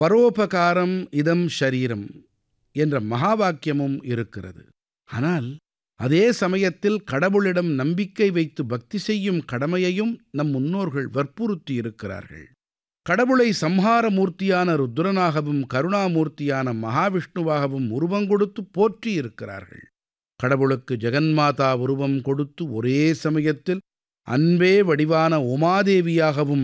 பரோபகாரம் இதம் ஷரீரம் என்ற மகா வாக்கியமும் இருக்கிறது ஆனால் அதே சமயத்தில் கடவுளிடம் நம்பிக்கை வைத்து பக்தி செய்யும் கடமையையும் நம் முன்னோர்கள் வற்புறுத்தி இருக்கிறார்கள் கடவுளை சம்ஹார மூர்த்தியான ருத்ரனாகவும் கருணாமூர்த்தியான மகாவிஷ்ணுவாகவும் உருவம் கொடுத்து போற்றி இருக்கிறார்கள் கடவுளுக்கு ஜெகன்மாதா உருவம் கொடுத்து ஒரே சமயத்தில் அன்பே வடிவான உமாதேவியாகவும்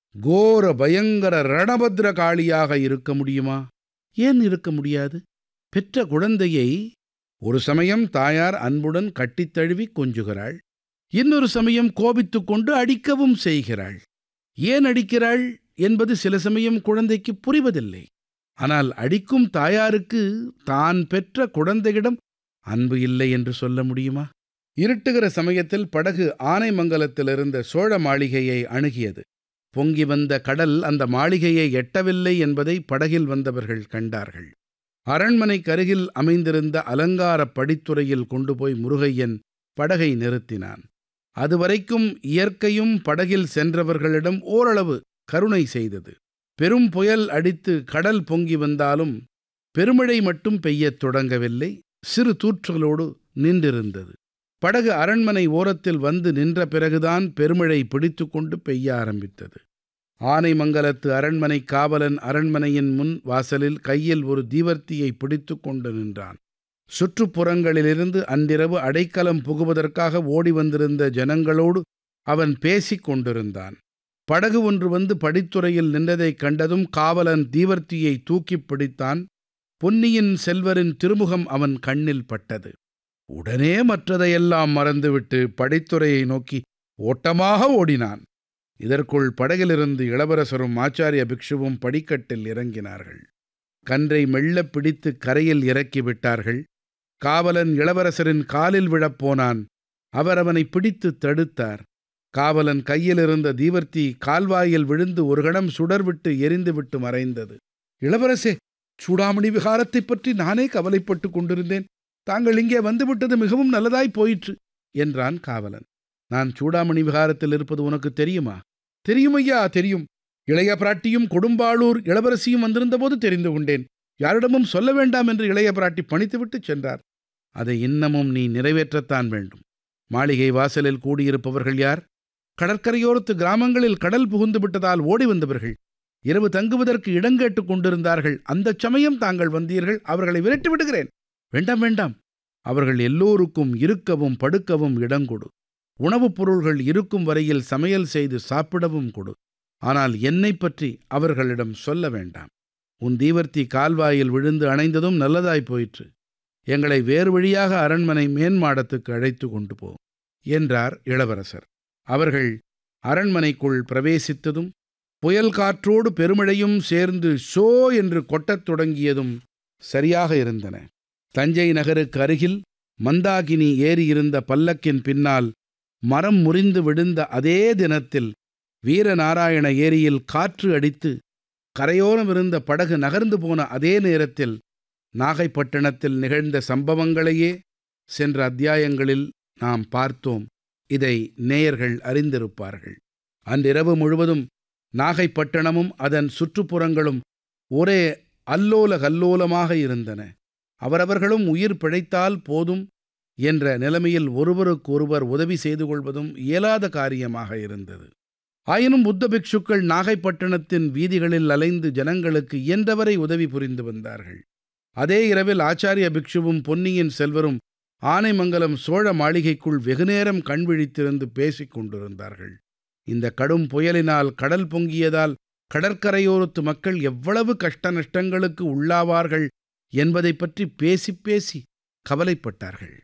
கோர பயங்கர ரணபத்ர காளியாக இருக்க முடியுமா ஏன் இருக்க முடியாது பெற்ற குழந்தையை ஒரு சமயம் தாயார் அன்புடன் கட்டித் தழுவி கொஞ்சுகிறாள் இன்னொரு சமயம் கோபித்துக் கொண்டு அடிக்கவும் செய்கிறாள் ஏன் அடிக்கிறாள் என்பது சில சமயம் குழந்தைக்கு புரிவதில்லை ஆனால் அடிக்கும் தாயாருக்கு தான் பெற்ற குழந்தையிடம் அன்பு இல்லை என்று சொல்ல முடியுமா இருட்டுகிற சமயத்தில் படகு ஆனைமங்கலத்தில் இருந்த சோழ மாளிகையை அணுகியது பொங்கி வந்த கடல் அந்த மாளிகையை எட்டவில்லை என்பதை படகில் வந்தவர்கள் கண்டார்கள் அரண்மனைக்கு அருகில் அமைந்திருந்த அலங்கார படித்துறையில் கொண்டு போய் முருகையன் படகை நிறுத்தினான் அதுவரைக்கும் இயற்கையும் படகில் சென்றவர்களிடம் ஓரளவு கருணை செய்தது பெரும் புயல் அடித்து கடல் பொங்கி வந்தாலும் பெருமழை மட்டும் பெய்யத் தொடங்கவில்லை சிறு தூற்றலோடு நின்றிருந்தது படகு அரண்மனை ஓரத்தில் வந்து நின்ற பிறகுதான் பெருமழை பிடித்து கொண்டு பெய்ய ஆரம்பித்தது ஆனைமங்கலத்து அரண்மனை காவலன் அரண்மனையின் முன் வாசலில் கையில் ஒரு தீவர்த்தியை பிடித்து கொண்டு நின்றான் சுற்றுப்புறங்களிலிருந்து அன்றிரவு அடைக்கலம் புகுவதற்காக ஓடி வந்திருந்த ஜனங்களோடு அவன் பேசிக் கொண்டிருந்தான் படகு ஒன்று வந்து படித்துறையில் நின்றதைக் கண்டதும் காவலன் தீவர்த்தியை தூக்கிப் பிடித்தான் பொன்னியின் செல்வரின் திருமுகம் அவன் கண்ணில் பட்டது உடனே மற்றதையெல்லாம் மறந்துவிட்டு படித்துறையை நோக்கி ஓட்டமாக ஓடினான் இதற்குள் படகிலிருந்து இளவரசரும் ஆச்சாரிய பிக்ஷுவும் படிக்கட்டில் இறங்கினார்கள் கன்றை மெல்லப் பிடித்து கரையில் இறக்கி விட்டார்கள் காவலன் இளவரசரின் காலில் விழப்போனான் அவர் அவனை பிடித்து தடுத்தார் காவலன் கையில் இருந்த தீவர்த்தி கால்வாயில் விழுந்து ஒரு கணம் சுடர்விட்டு எரிந்துவிட்டு மறைந்தது இளவரசே சூடாமணி விகாரத்தைப் பற்றி நானே கவலைப்பட்டு கொண்டிருந்தேன் தாங்கள் இங்கே வந்துவிட்டது மிகவும் நல்லதாய் போயிற்று என்றான் காவலன் நான் சூடாமணி விகாரத்தில் இருப்பது உனக்கு தெரியுமா தெரியும் ஐயா தெரியும் இளைய பிராட்டியும் கொடும்பாளூர் இளவரசியும் வந்திருந்தபோது தெரிந்து கொண்டேன் யாரிடமும் சொல்ல வேண்டாம் என்று இளைய பிராட்டி பணித்துவிட்டு சென்றார் அதை இன்னமும் நீ நிறைவேற்றத்தான் வேண்டும் மாளிகை வாசலில் கூடியிருப்பவர்கள் யார் கடற்கரையோரத்து கிராமங்களில் கடல் புகுந்து விட்டதால் ஓடி வந்தவர்கள் இரவு தங்குவதற்கு இடங்கேட்டுக் கொண்டிருந்தார்கள் அந்தச் சமயம் தாங்கள் வந்தீர்கள் அவர்களை விரட்டி விடுகிறேன் வேண்டாம் வேண்டாம் அவர்கள் எல்லோருக்கும் இருக்கவும் படுக்கவும் இடங்கொடு உணவுப் பொருள்கள் இருக்கும் வரையில் சமையல் செய்து சாப்பிடவும் கொடு ஆனால் என்னை பற்றி அவர்களிடம் சொல்ல வேண்டாம் உன் தீவர்த்தி கால்வாயில் விழுந்து அணைந்ததும் நல்லதாய் போயிற்று எங்களை வேறு வழியாக அரண்மனை மேன்மாடத்துக்கு அழைத்து கொண்டு போ என்றார் இளவரசர் அவர்கள் அரண்மனைக்குள் பிரவேசித்ததும் புயல் காற்றோடு பெருமழையும் சேர்ந்து ஷோ என்று கொட்டத் தொடங்கியதும் சரியாக இருந்தன தஞ்சை நகருக்கு அருகில் மந்தாகினி ஏறியிருந்த பல்லக்கின் பின்னால் மரம் முறிந்து விழுந்த அதே தினத்தில் வீரநாராயண ஏரியில் காற்று அடித்து கரையோரம் இருந்த படகு நகர்ந்து போன அதே நேரத்தில் நாகைப்பட்டினத்தில் நிகழ்ந்த சம்பவங்களையே சென்ற அத்தியாயங்களில் நாம் பார்த்தோம் இதை நேயர்கள் அறிந்திருப்பார்கள் அன்றிரவு முழுவதும் நாகைப்பட்டினமும் அதன் சுற்றுப்புறங்களும் ஒரே அல்லோல கல்லோலமாக இருந்தன அவரவர்களும் உயிர் பிழைத்தால் போதும் என்ற நிலைமையில் ஒருவருக்கொருவர் உதவி செய்து கொள்வதும் இயலாத காரியமாக இருந்தது ஆயினும் புத்த பிக்ஷுக்கள் நாகைப்பட்டினத்தின் வீதிகளில் அலைந்து ஜனங்களுக்கு இயன்றவரை உதவி புரிந்து வந்தார்கள் அதே இரவில் ஆச்சாரிய பிக்ஷுவும் பொன்னியின் செல்வரும் ஆனைமங்கலம் சோழ மாளிகைக்குள் வெகுநேரம் கண் விழித்திருந்து பேசிக் கொண்டிருந்தார்கள் இந்த கடும் புயலினால் கடல் பொங்கியதால் கடற்கரையோரத்து மக்கள் எவ்வளவு கஷ்ட நஷ்டங்களுக்கு உள்ளாவார்கள் என்பதை பற்றி பேசி பேசி கவலைப்பட்டார்கள்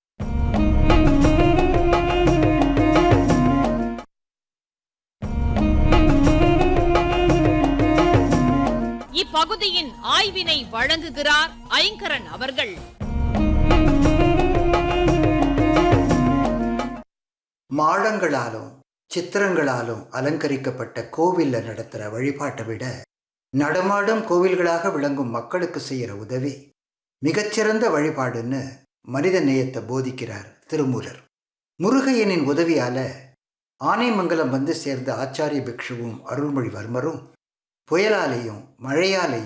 இப்பகுதியின் ஆய்வினை வழங்குகிறார் ஐங்கரன் அவர்கள் மாடங்களாலும் சித்திரங்களாலும் அலங்கரிக்கப்பட்ட கோவில்ல நடத்துகிற வழிபாட்டை விட நடமாடும் கோவில்களாக விளங்கும் மக்களுக்கு செய்கிற உதவி மிகச்சிறந்த வழிபாடுன்னு மனித நேயத்தை போதிக்கிறார் திருமூலர் முருகையனின் உதவியால ஆனைமங்கலம் வந்து சேர்ந்த ஆச்சாரிய பிக்ஷுவும் அருள்மொழிவர்மரும் புயலாலேயும் மழையாலேயும்